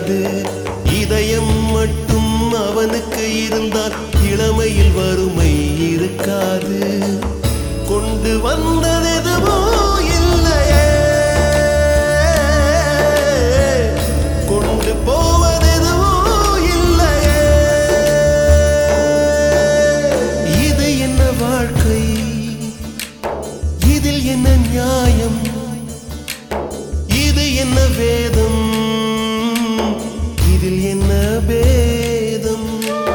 கிடையாது இதயம் மட்டும் அவனுக்கு இருந்தால் இளமையில் வறுமை இருக்காது கொண்டு வந்ததெதுவோ இல்லையே கொண்டு போவதெதுவோ இல்லையே இது என்ன வாழ்க்கை இதில் என்ன நியாயம் இது என்ன வேதம் இதில் என்ன பேதம்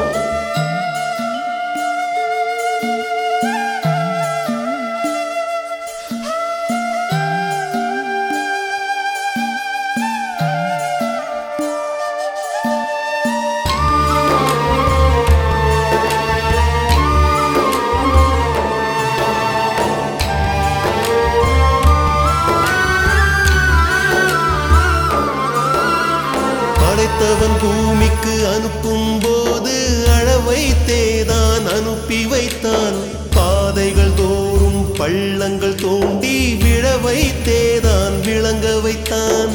படைத்தவன் பூமிக்கு அனுப்பும் போது அளவைத்தேதான் அனுப்பி வைத்தான் பாதைகள் தோறும் பள்ளங்கள் தோண்டி விழ வைத்தேதான் விளங்க வைத்தான்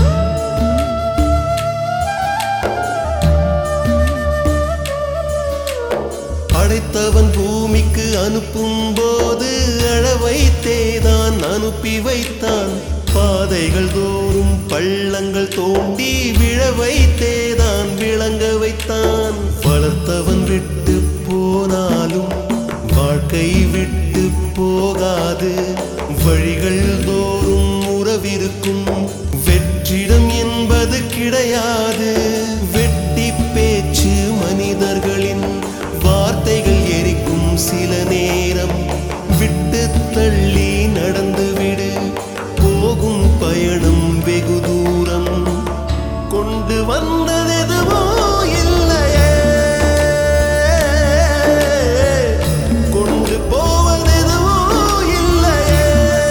படைத்தவன் பூமிக்கு அனுப்பும் போது அளவைத்தேதான் அனுப்பி வைத்தான் பாதைகள் தோறும் பள்ளங்கள் தோண்டி விழ வைத்தேதான் விளங்க வைத்தான் வளர்த்தவன் விட்டு போனாலும் வாழ்க்கை விட்டு போகாது வழிகள் தோறும் உறவிருக்கும் வெற்றிடம் என்பது கிடையாது வெட்டி பேச்சு மனிதர்களின் வார்த்தைகள் எரிக்கும் சில நேரம் விட்டு தள்ளி நடந்து விடு போகும் பயணம் வெகு தூரம் கொண்டு வந்ததெதுவோ இல்லையே கொண்டு போவதெதுவோ இல்லையே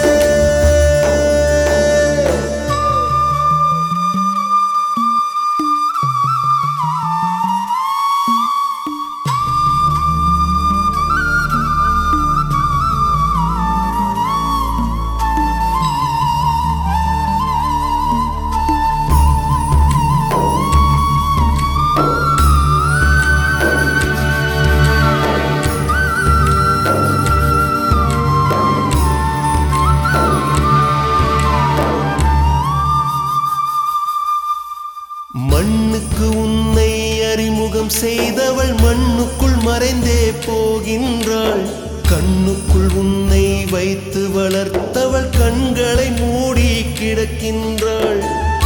மண்ணுக்கு உன்னை அறிமுகம் செய்தவள் மண்ணுக்குள் மறைந்தே போகின்றாள் கண்ணுக்குள் உன்னை வைத்து வளர்த்தவள் கண்களை மூடி கிடக்கின்றாள்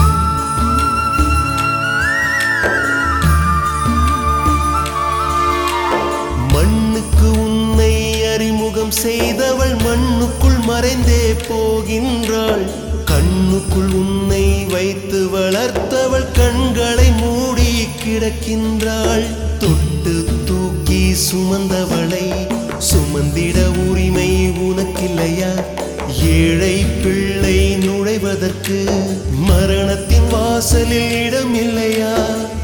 மண்ணுக்கு உன்னை அறிமுகம் செய்தவள் மண்ணுக்குள் மறைந்தே போகின்றாள் கண்ணுக்குள் உன்னை வைத்து வளர்த்தவள் கண்களை மூடி கிடக்கின்றாள் தொட்டு தூக்கி சுமந்தவளை சுமந்திட உரிமை உனக்கில்லையா ஏழை பிள்ளை நுழைவதற்கு மரணத்தின் வாசலில் இடமில்லையா